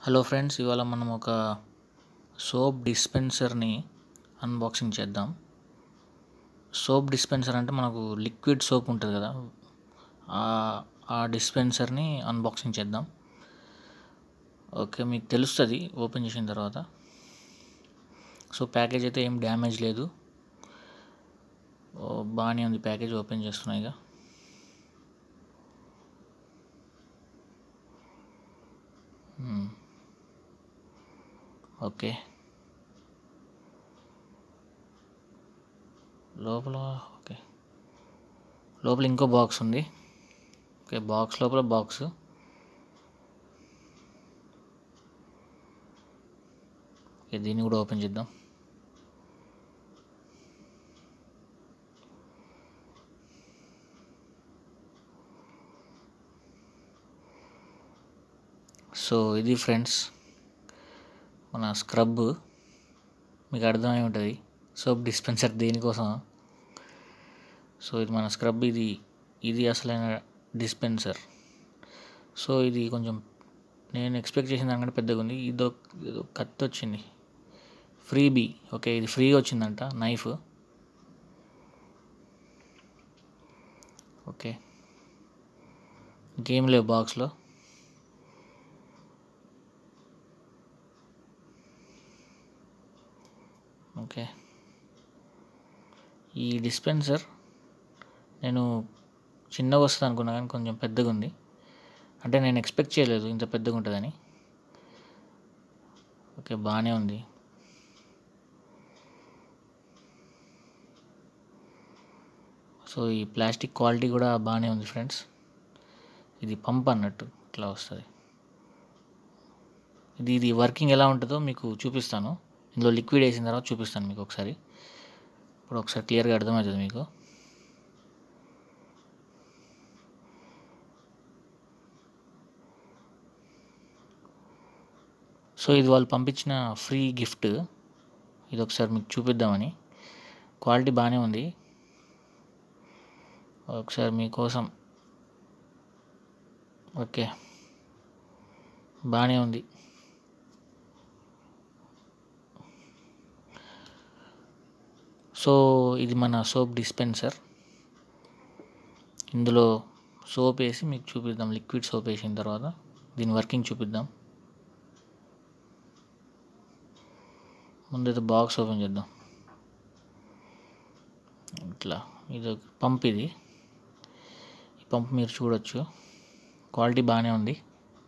Hello friends ఇవాళ మనం ఒక సోప్ డిస్పెన్సర్ని అన్బాక్సింగ్ చేద్దాం సోప్ డిస్పెన్సర్ అంటే మనకు లిక్విడ్ సోప్ ఉంటుంది కదా ఆ- ఆ డిస్పెన్సర్ని అన్బాక్సింగ్ చేద్దాం ఓకే మీకు తెలుస్తుంది ఓపెన్ చేసిన తర్వాత సో ప్యాకేజ్ అయితే ఏం డ్యామేజ్ లేదు ఓ, బాగానే ఉంది ప్యాకేజ్ ఓపెన్ చేస్తున్నాయి ఇక మ్మ్. ఓకే లోపల ఓకే లోపల ఇంకో బాక్స్ ఉంది ఓకే బాక్స్ లోపల బాక్స్ ఓకే దీన్ని కూడా ఓపెన్ చేద్దాం సో ఇది ఫ్రెండ్స్ మన స్క్రబ్ మీకు అర్థమై ఉంటుంది సోప్ డిస్పెన్సర్ దేనికోసం సో ఇది మన స్క్రబ్ ఇది ఇది అసలైన డిస్పెన్సర్ సో ఇది కొంచెం నేను ఎక్స్పెక్ట్ చేసిన దానికంటే పెద్దగా ఉంది ఇదో ఇదో కత్తి వచ్చింది ఫ్రీబీ ఓకే ఇది ఫ్రీగా వచ్చిందంట నైఫ్ ఓకే ఇంకేం లేవు బాక్స్లో ఓకే ఈ డిస్పెన్సర్ నేను చిన్నగా వస్తుంది అనుకున్నా కానీ కొంచెం పెద్దగా ఉంది అంటే నేను ఎక్స్పెక్ట్ చేయలేదు ఇంత పెద్దగా ఉంటుందని ఓకే బాగానే ఉంది సో ఈ ప్లాస్టిక్ క్వాలిటీ కూడా బాగానే ఉంది ఫ్రెండ్స్ ఇది పంప్ అన్నట్టు ఇట్లా వస్తుంది ఇది ఇది వర్కింగ్ ఎలా ఉంటుందో మీకు చూపిస్తాను ఇందులో లిక్విడ్ వేసిన తర్వాత చూపిస్తాను మీకు ఒకసారి ఇప్పుడు ఒకసారి క్లియర్గా అర్థమవుతుంది మీకు సో ఇది వాళ్ళు పంపించిన ఫ్రీ గిఫ్ట్ ఇది ఒకసారి మీకు చూపిద్దామని క్వాలిటీ బాగానే ఉంది ఒకసారి మీకోసం ఓకే బాగానే ఉంది సో ఇది మన సోప్ డిస్పెన్సర్ ఇందులో సోప్ వేసి మీకు చూపిద్దాం లిక్విడ్ సోప్ వేసిన తర్వాత దీని వర్కింగ్ చూపిద్దాం ముందైతే బాక్స్ ఓపెన్ చేద్దాం ఇట్లా ఇది ఒక పంప్ ఇది ఈ పంప్ మీరు చూడొచ్చు క్వాలిటీ బాగానే ఉంది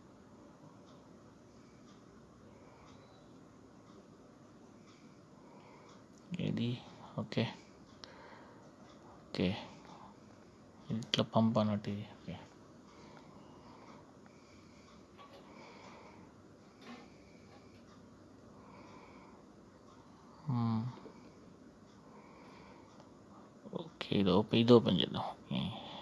ఇది ఓకే ఓకే ఇట్లా పంప్ అన్నట్టు ఇది ఓకే మ్మ్. ఓకే ఇది ఓపెన్ ఇది ఓపెన్ చేద్దాం ఓకే.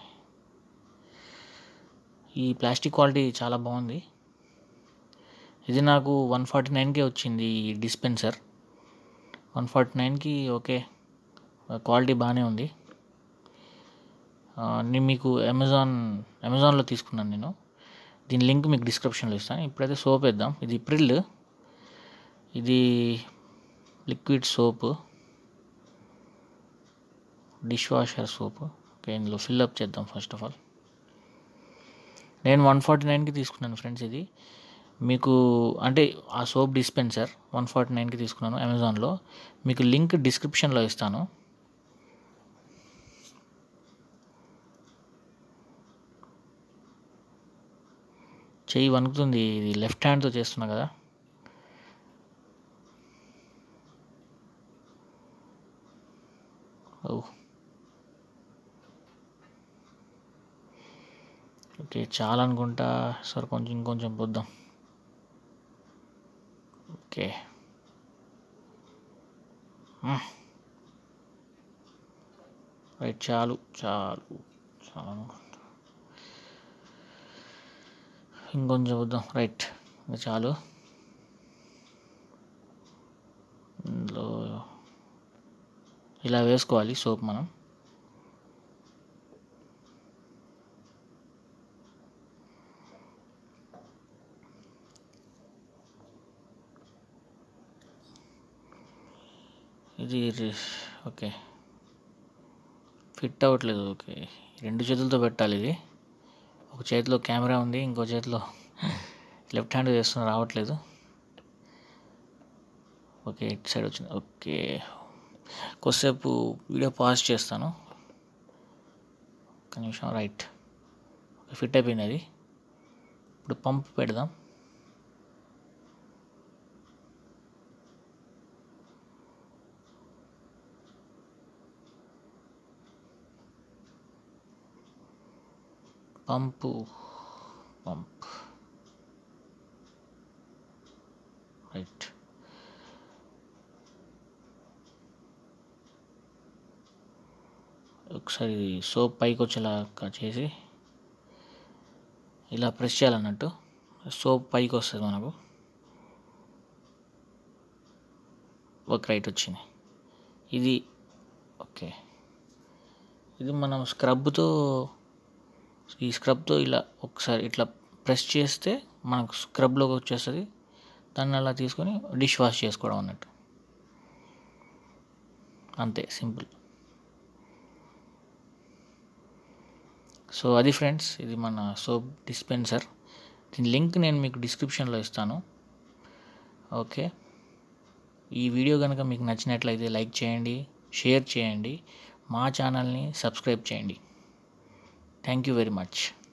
ఈ ప్లాస్టిక్ క్వాలిటీ చాలా బాగుంది ఇది నాకు వన్ ఫార్టీ నైన్కే వచ్చింది ఈ డిస్పెన్సర్ వన్ ఫార్టీ నైన్కి ఓకే క్వాలిటీ బాగానే ఉంది ఆ, నేను మీకు అమెజాన్ అమెజాన్లో తీసుకున్నాను నేను దీని లింక్ మీకు డిస్క్రిప్షన్లో ఇస్తాను ఇప్పుడైతే సోప్ వేద్దాం ఇది ప్రిల్ ఇది liquid soap dish washer soap okay ఇందులో ఫిల్అప్ చేద్దాం ఫస్ట్ ఆఫ్ ఆల్ నేను వన్ ఫార్టీ నైన్కి తీసుకున్నాను ఫ్రెండ్స్ ఇది మీకు అంటే ఆ సోప్ డిస్పెన్సర్ వన్ ఫార్టీ నైన్కి తీసుకున్నాను అమెజాన్లో మీకు లింక్ డిస్క్రిప్షన్లో ఇస్తాను చెయ్యి వణుకుతుంది ఇది లెఫ్ట్ హ్యాండ్తో చేస్తున్నా కదా ఓ ఓకే చాలా అనుకుంటా సార్ కొంచెం ఇంకొంచెం పొద్దాం ఓకే మ్మ్. రైట్ చాలు చాలు చాలు అనుకుంటా ఇంకొంచెం వద్దాం రైట్ ఇంకా చాలు ఇందులో ఇలా వేసుకోవాలి సోప్ మనం ఇది రి- ఓకే ఫిట్ అవ్వట్లేదు ఓకే రెండు చేతులతో పెట్టాలి ఇది ఒక చేతిలో కెమెరా ఉంది ఇంకో చేతిలో లెఫ్ట్ హ్యాండ్ చేస్తున్నా రావట్లేదు ఓకే ఇటు సైడ్ వచ్చింది ఓకే కొద్దిసేపు వీడియో పాజ్ చేస్తాను ఒక నిమిషం రైట్ ఫిట్ అయిపోయింది అది ఇప్పుడు పంప్ పెడదాం పంపు పంప్ రైట్ ఒకసారి సోప్ పైకి వచ్చేలా క- చేసి ఇలా ప్రెస్ చేయాలన్నట్టు సోప్ పైకి వస్తుంది మనకు ఒక రైట్ వచ్చింది ఇది ఓకే ఇది మనం స్క్రబ్తో ఈ స్క్రబ్తో ఇలా ఒకసారి ఇట్లా ప్రెస్ చేస్తే మనకు స్క్రబ్లోకి వచ్చేస్తుంది దాన్ని అలా తీసుకొని డిష్ వాష్ చేసుకోవడం అన్నట్టు అంతే సింపుల్ సో అది ఫ్రెండ్స్ ఇది మన సోప్ డిస్పెన్సర్ దీని లింక్ నేను మీకు డిస్క్రిప్షన్లో ఇస్తాను ఓకే ఈ వీడియో కనుక మీకు నచ్చినట్లయితే లైక్ చేయండి షేర్ చేయండి మా ఛానల్ని సబ్స్క్రైబ్ చేయండి థ్యాంక్ యూ వెరీ మచ్